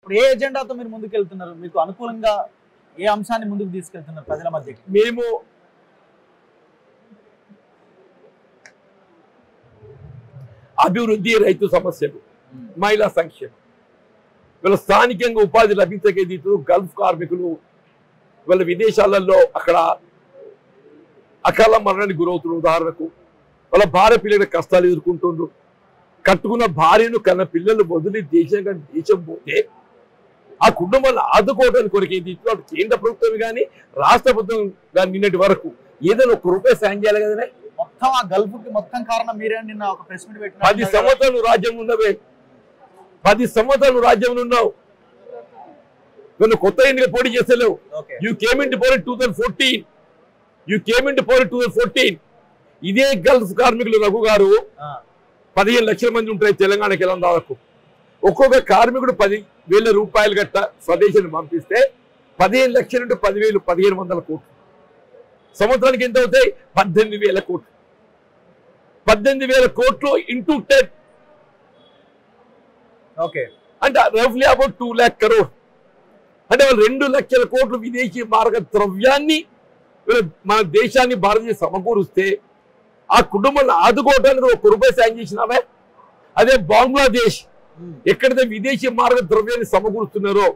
ఇప్పుడు ఏ ఎజెండాతో మీరు ముందుకు వెళ్తున్నారు మీకు అనుకూలంగా ఏ అంశాన్ని ముందుకు తీసుకెళ్తున్నారు ప్రజల మధ్యకి మేము అభివృద్ధి రైతు సమస్యలు మహిళా సంక్షేమం వీళ్ళ స్థానికంగా ఉపాధి లభించకేది గల్ఫ్ కార్మికులు వీళ్ళ విదేశాలలో అక్కడ అకాల మరణానికి గురవుతున్న ఉదాహరణకు వాళ్ళ భార్య పిల్లల కష్టాలు ఎదుర్కొంటుండ్రు కట్టుకున్న భార్యను కన్న పిల్లలు వదిలి దేశం కానీ దేశం పోతే ఆ కుటుంబాన్ని ఆదుకోవడానికి కొరకు ఏది ఇచ్చినా అటు కేంద్ర ప్రభుత్వం కానీ రాష్ట్ర ప్రభుత్వం కానీ నిన్నటి వరకు ఏదైనా ఒక రూపాయి సాయం చేయాలి కదా మొత్తం ఆ గల్ఫ్ కి మొత్తం కారణం మీరే నిన్న ఒక ప్రెస్ మీట్ పది పెట్టిన సంవత్సరాలు రాజ్యం ఉన్నవే పది సంవత్సరాలు రాజ్యం ఉన్నావు నువ్వు కొత్త ఎన్నిక పోటీ చేస్తలేవు okay you came in for two thousand fourteen you came in for two thousand fourteen ఇదే గల్ఫ్ కార్మికులు రఘు గారు పదిహేను లక్షల మంది ఉంటాయి తెలంగాణకి వెళ్ళడం దాదాపు ఒక్కొక్క కార్మికుడు పది వేల రూపాయలు గట్ట స్వదేశాన్ని పంపిస్తే పదిహేను లక్షల నుండి పదివేలు పదిహేను వందల కోట్లు సంవత్సరానికి ఎంత అవుతాయి పద్దెనిమిది వేల కోట్లు పద్దెనిమిది వేల కోట్లు ఇంటూ టెన్ ఓకే అంటే రఫ్లీ అబౌట్ టూ ల్యాక్ కరోడ్ అంటే వాళ్ళు రెండు లక్షల కోట్లు విదేశీ మార్గ ద్రవ్యాన్ని వీళ్ళ మన దేశాన్ని భారతదేశం సమకూరుస్తే ఆ కుటుంబాన్ని ఆదుకోవడానికి ఒక రూపాయి సాయం చేసినామే అదే బంగ్లాదేశ్ ఎక్కడైతే విదేశీ మార్గ ద్రవ్యాన్ని సమకూరుస్తున్నారో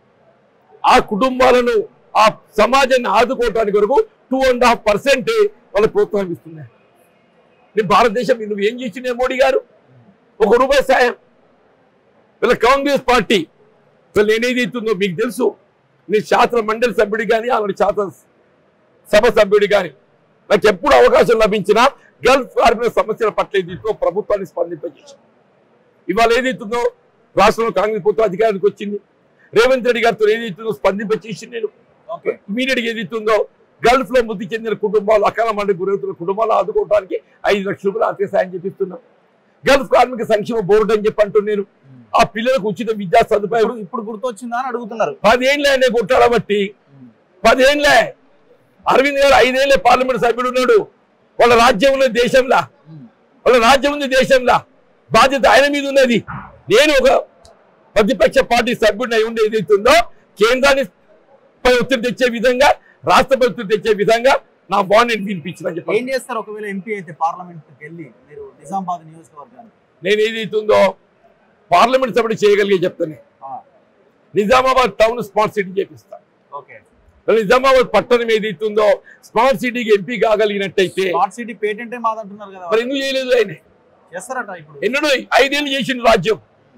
ఆ కుటుంబాలను ఆ సమాజాన్ని ఆదుకోవడానికి వరకు టూ అండ్ హాఫ్ పర్సెంట్ వాళ్ళ ప్రోత్సాహం ఇస్తున్నాయి నీ భారతదేశం నువ్వు ఏం చేసినాయి మోడీ గారు ఒక రూపాయి సాయం వీళ్ళ కాంగ్రెస్ పార్టీ వీళ్ళు ఏనేది ఇస్తుందో మీకు తెలుసు నేను శాస్త్ర మండలి సభ్యుడి కానీ ఆవిడ శాస్త్ర సభ సభ్యుడి కానీ నాకు ఎప్పుడు అవకాశం లభించినా గల్ఫ్ కార్మికుల సమస్యల పట్ల ఏదైతుందో ప్రభుత్వాన్ని స్పందింపజేసి ఇవాళ ఏదైతుందో రాష్ట్రంలో కాంగ్రెస్ ప్రభుత్వం అధికారానికి వచ్చింది రేవంత్ రెడ్డి గారితో ఏదైతుందో స్పందింపచేసి నేను ఓకే ఇమీడియట్ గా ఏదైతుందో గల్ఫ్ లో మృతి చెందిన కుటుంబాలు అకాల మండి గురవుతున్న కుటుంబాలు ఆదుకోవడానికి ఐదు లక్షల రూపాయలు ఆర్థిక సాయం చేపిస్తున్నాం గల్ఫ్ కార్మిక సంక్షేమ బోర్డు అని చెప్పి అంటున్నాను ఆ పిల్లలకు ఉచిత విద్యా సదుపాయం ఇప్పుడు ఇప్పుడు గుర్తొచ్చిందా అని అడుగుతున్నారు పదేళ్ళే ఆయన కొట్టాడ బట్టి పదేళ్ళే అరవింద్ గారు ఐదేళ్లే పార్లమెంట్ సభ్యుడు ఉన్నాడు వాళ్ళ రాజ్యం ఉన్నది దేశంలా వాళ్ళ రాజ్యం ఉంది దేశంలా బాధ్యత ఆయన మీద ఉన్నది నేను ఒక ప్రతిపక్ష పార్టీ సభ్యుడిని అయి ఉండే ఏదైతుందో కేంద్రాన్ని పై ఒత్తిడి తెచ్చే విధంగా రాష్ట్రపతి ఒత్తిడి తెచ్చే విధంగా నా బాండ్ నేను వినిపించిన ఏం చెప్పాను చేస్తారు ఒకవేళ ఎంపీ అయితే పార్లమెంట్ కి వెళ్ళి మీరు నిజామాబాద్ నియోజకవర్గానికి నేను ఏదైతుందో పార్లమెంట్ సభ్యుడు చేయగలిగే చెప్తాను ఆ, నిజామాబాద్ టౌన్ స్మార్ట్ సిటీ చేపిస్తాను ఓకే నిజామాబాద్ పట్టణం ఏదైతుందో స్మార్ట్ సిటీకి ఎంపీ కాగలిగినట్టయితే స్మార్ట్ సిటీ పేటెంటే మాదంటున్నారు కదా మరి ఎందుకు చేయలేదు ఆయన చేస్తారట ఇప్పుడు ఎన్నడూ ఐదేళ్ళు చేసిండు రాజ్యం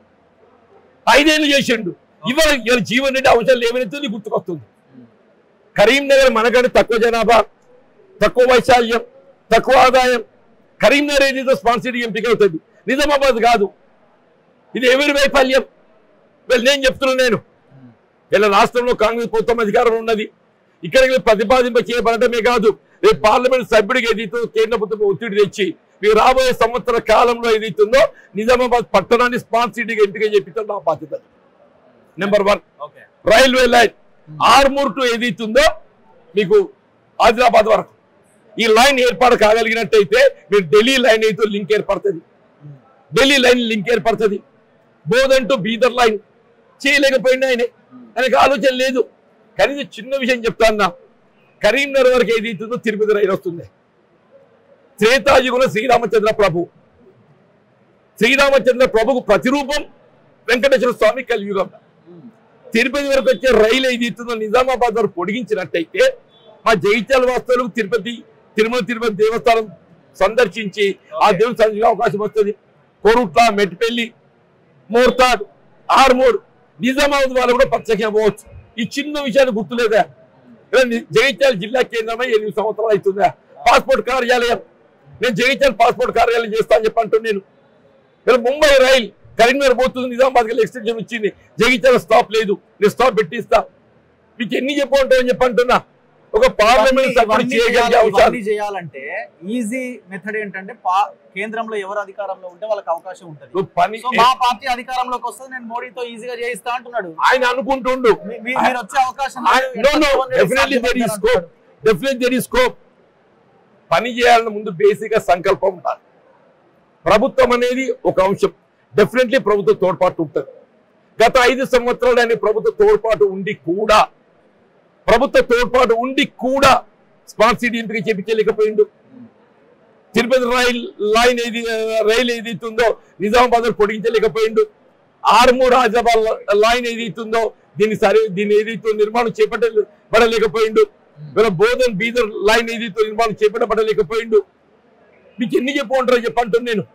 ఐదేళ్ళు చేసిండు ఇవాళ ఇవాళ జీవన్ రెడ్డి అవసరం లేవనెత్తుంది గుర్తుకొస్తుంది కరీంనగర్ మనకంటే తక్కువ జనాభా తక్కువ వైశాల్యం తక్కువ ఆదాయం కరీంనగర్ ఏదైతే స్మార్ట్ సిటీ ఎంపిక అవుతుంది నిజామాబాద్ కాదు ఇది ఎవరి వైఫల్యం వీళ్ళు నేను చెప్తున్నాను నేను వీళ్ళ రాష్ట్రంలో కాంగ్రెస్ ప్రభుత్వం అధికారం ఉన్నది ఇక్కడికి ప్రతిపాదింప చేయబడటమే కాదు రేపు పార్లమెంట్ సభ్యుడికి ఏదైతే కేంద్ర ప్రభుత్వం ఒత్తిడి తెచ్చి మీరు రాబోయే సంవత్సర కాలంలో ఏదైతుందో నిజామాబాద్ పట్టణాన్ని స్మార్ట్ సిటీగా ఎంపిక చేపించడం నా బాధ్యత number one okay railway line Armoor to ఏదైతుందో మీకు ఆదిలాబాద్ వరకు ఈ లైన్ ఏర్పాటు కాగలిగినట్టయితే మీరు ఢిల్లీ లైన్ అయితే లింక్ ఏర్పడుతుంది ఢిల్లీ లైన్ లింక్ ఏర్పడుతుంది బోధన్ టు బీదర్ లైన్ చేయలేకపోయింది ఆయన ఆయనకు ఆలోచన లేదు కనీసం చిన్న విషయం చెప్తాన్నా కరీంనగర్ వరకు ఏదైతుందో తిరుపతి రైలు వస్తుంది త్రేతాయుగుల శ్రీరామచంద్ర ప్రభు శ్రీరామచంద్ర ప్రభుకు ప్రతిరూపం వెంకటేశ్వర స్వామి కలియుగం తిరుపతి వరకు వచ్చే రైలు ఏదైతుందో నిజామాబాద్ వరకు పొడిగించినట్టయితే మా జైత్యాల వాస్తవులకు తిరుపతి తిరుమల తిరుపతి దేవస్థానం సందర్శించి ఆ Okay. దేవుని సందర్శించే అవకాశం వస్తుంది కోరుట్ల మెట్టిపల్లి మోర్తాడ్ ఆర్మూర్ నిజామాబాద్ వాళ్ళు కూడా ప్రత్యేకంగా పోవచ్చు ఈ చిన్న విషయాన్ని గుర్తులేదా ఇలా ని- జగిత్యాల జిల్లా కేంద్రమై ఎనిమిది సంవత్సరాలు అవుతుందా పాస్పోర్ట్ కార్యాలయం నేను జగిత్యాల పాస్పోర్ట్ కార్యాలయం చేస్తా అని చెప్పి అంటున్నాను నేను ఇలా ముంబై రైల్ కరీంనగర్ పోతుంది నిజామాబాద్ కి ఎక్స్టెన్షన్ వచ్చింది జగిత్యాల స్టాప్ లేదు నేను స్టాప్ పెట్టిస్తా మీకు ఎన్ని చెప్పమంటావు అని చెప్పి అంటున్నా ఒక పార్లమెంట్ సభ్యుడు ఇవన్నీ చేయగలిగే చేయాలి- అవసరం ఇవన్నీ చేయాలంటే ఈజీ మెథడ్ ఏంటంటే పా- కేంద్రంలో ఎవరు అధికారంలో ఉంటే వాళ్ళకి అవకాశం ఉంటుంది నువ్వు పని సో మా పార్టీ అధికారంలోకి వస్తే నేను మోడీతో ఈజీగా చేయిస్తా అంటున్నాడు ఆయన అనుకుంటుండు మీ- మీ- మీరు వచ్చే అవకాశం I- లేదు. no, no, ఎట్లా definitely there is సాధ్యపడతారు scope. Definitely there is scope. పని చేయాలని ముందు బేసిక్ గా సంకల్పం ఉండాలి ప్రభుత్వం అనేది ఒక అంశం డెఫినెట్లీ ప్రభుత్వ తోడ్పాటు ఉంటుంది గత ఐదు సంవత్సరాలు ఆయన ప్రభుత్వ తోడ్పాటు ఉండి కూడా ప్రభుత్వ తోడ్పాటు ఉండి కూడా స్మార్ట్ సిటీ ఎంపిక చేపించలేకపోయిండు తిరుపతి రైల్ లైన్ ఏది రైలు ఏదైతే ఉందో నిజామాబాద్ పొడిగించలేకపోయిండు ఆర్మూర్ హైదరాబాద్ లైన్ ఏదైతే ఉందో దీన్ని సరే దీన్ని ఏదైతే నిర్మాణం చేపట్టబడలేకపోయిండు వీళ్ళ బోధన్ బీదర్ లైన్ ఏదైతే నిర్మాణం చేపట్టబడలేకపోయిండు మీకు ఎన్ని చెప్పమంటారో చెప్పంటున్నాను నేను